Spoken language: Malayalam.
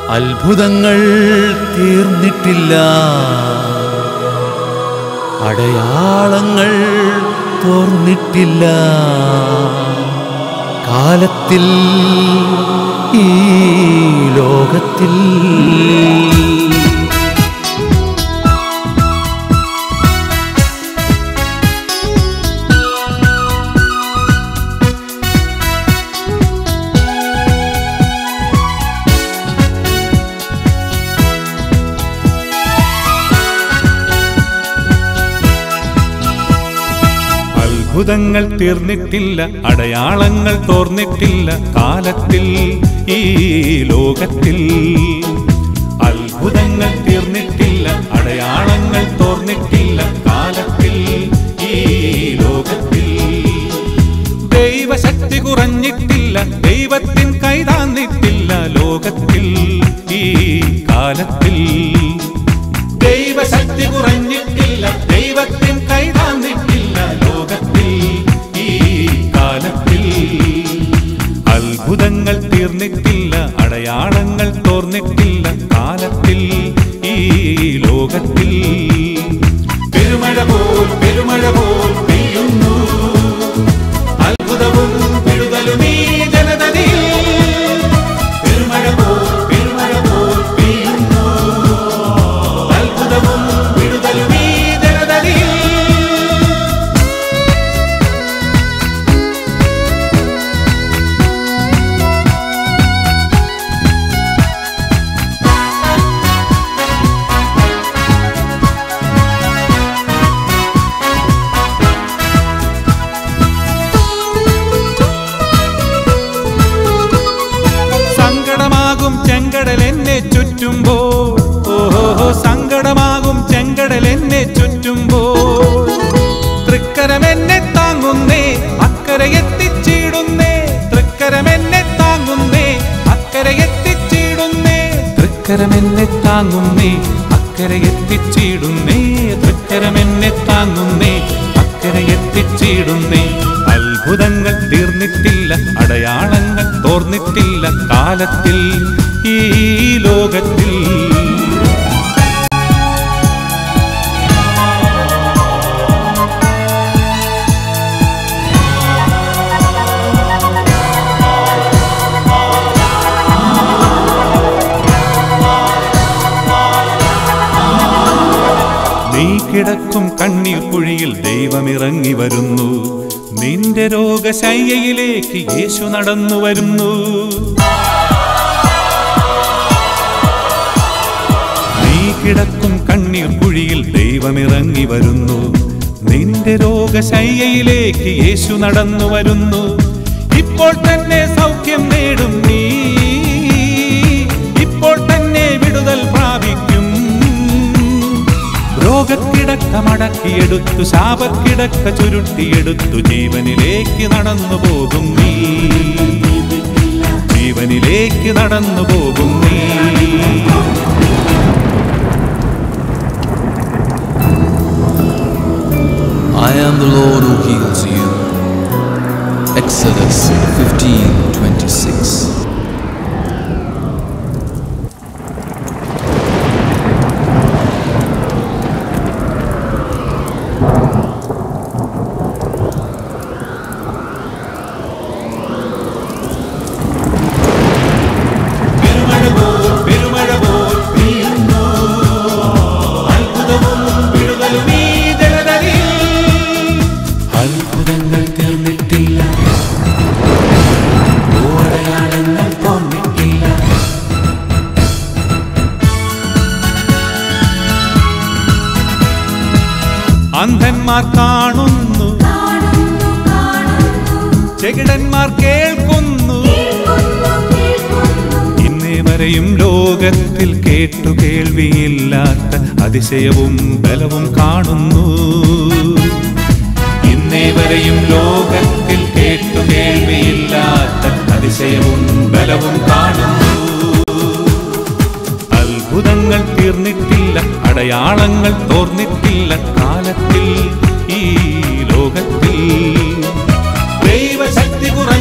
അത്ഭുതങ്ങൾ തീർന്നിട്ടില്ല അടയാളങ്ങൾ തോർന്നിട്ടില്ല കാലത്തിൽ ഈ ലോകത്തിൽ അത്ഭുതങ്ങൾ തീർന്നിട്ടില്ല അടയാളങ്ങൾ തോർന്നിട്ടില്ല കാലത്തിൽ ഈ ലോകത്തിൽ അത്ഭുതങ്ങൾ തീർന്നിട്ടില്ല അടയാളങ്ങൾ തോർന്നിട്ടില്ല കാലത്തിൽ ഈ ലോകത്തിൽ ദൈവശക്തി കുറഞ്ഞിട്ടില്ല ദൈവത്തിൻ കൈതാന്നിട്ടില്ല ലോകത്തിൽ ഈ കാലത്തിൽ ദൈവശക്തി കുറഞ്ഞിട്ടില്ല ദൈവത്തിൻ കൈതാന്നിട്ടില്ല ലോകത്തിൽ ഈ കാലത്തിൽ അത്ഭുതങ്ങൾ തീർന്നിട്ടില്ല അടയാളങ്ങൾ തോർന്നിട്ടില്ല കാലത്തിൽ ഈ ലോകത്തിൽ പെരുമഴ പോൽ പെരുമഴ പോൽ പെയ്യുന്നു അത്ഭുതവും വിടുതലും ഈ ജനതയിൽ പെരുമഴ പോൽ പെരുമഴ പോൽ പെയ്യുന്നു അത്ഭുതവും വിടുതലും ഈ ജനതയിൽ സങ്കടമാകും ചെങ്കടൽ എന്നെ ചുറ്റുമ്പോൾ ഓഹോ സങ്കടമാകും ചെങ്കടൽ എന്നെ ചുറ്റുമ്പോൾ തൃക്കരം എന്നെ താങ്ങുന്നേ അക്കരെ എത്തിച്ചിടുന്നേ തൃക്കരം എന്നെ താങ്ങുന്നേ അക്കരെ എത്തിച്ചിടുന്നേ തൃക്കരം എന്നെ താങ്ങുന്നേ അക്കരെ എത്തിച്ചിടുന്നേ തൃക്കരം എന്നെ താങ്ങുന്നേ അക്കരെ എത്തിച്ചിടുന്നേ അത്ഭുതങ്ങൾ തീർന്നിട്ടില്ല അടയാളങ്ങൾ തോർന്നിട്ടില്ല കാലത്തിൽ ഈ ലോകത്തിൽ നീ കിടക്കും കണ്ണീർ കുഴിയിൽ ദൈവമിറങ്ങി വരുന്നു നിന്റെ രോഗശയ്യയിലേക്ക് യേശു നടന്നു വരുന്നു നീ കിടക്കും കണ്ണീർ കുഴിയിൽ ദൈവമിറങ്ങി വരുന്നു നിന്റെ രോഗശയ്യയിലേക്ക് യേശു നടന്നു വരുന്നു ഇപ്പോൾ തന്നെ സൗഖ്യം നേടും നീ ഇപ്പോൾ തന്നെ വിടുതൽ പ്രാപിക്കും രോഗക്കിടക്ക മടക്കിയെടുത്തു ശാപക്കിടക്ക ചുരുട്ടിയെടുത്തു ജീവനിലേക്ക് നടന്നു പോകും നീ ജീവനിലേക്ക് നടന്നു പോകും നീ I am the Lord who heals you. Exodus 15 26. പെരുമഴ പോൽ പെരുമഴ പോൽ പെയ്യുന്നു അത്ഭുതവും വിടുതലും ഈ ജനതയിൽ അത്ഭുതങ്ങൾ തീർന്നിട്ടില്ല ഓടയാളങ്ങൾ തോന്നിട്ടില്ല അന്ധന്മാർ കാണുന്നു ചെകിടന്മാർ കേൾക്കുന്നു ഇന്നേ വരെയും ലോകത്തിൽ കേട്ടു കേൾവിയില്ലാത്ത അതിശയവും ബലവും കാണുന്നു ഇന്നേ വരെയും ലോകത്തിൽ കേട്ടു കേൾവിയില്ലാത്ത അതിശയവും ബലവും കാണുന്നു അത്ഭുതങ്ങൾ തീർന്നിട്ടില്ല അടയാളങ്ങൾ തോർന്നിട്ടില്ല കാലത്തിൽ ഈ ലോകത്തിൽ ദൈവശക്തി കുറ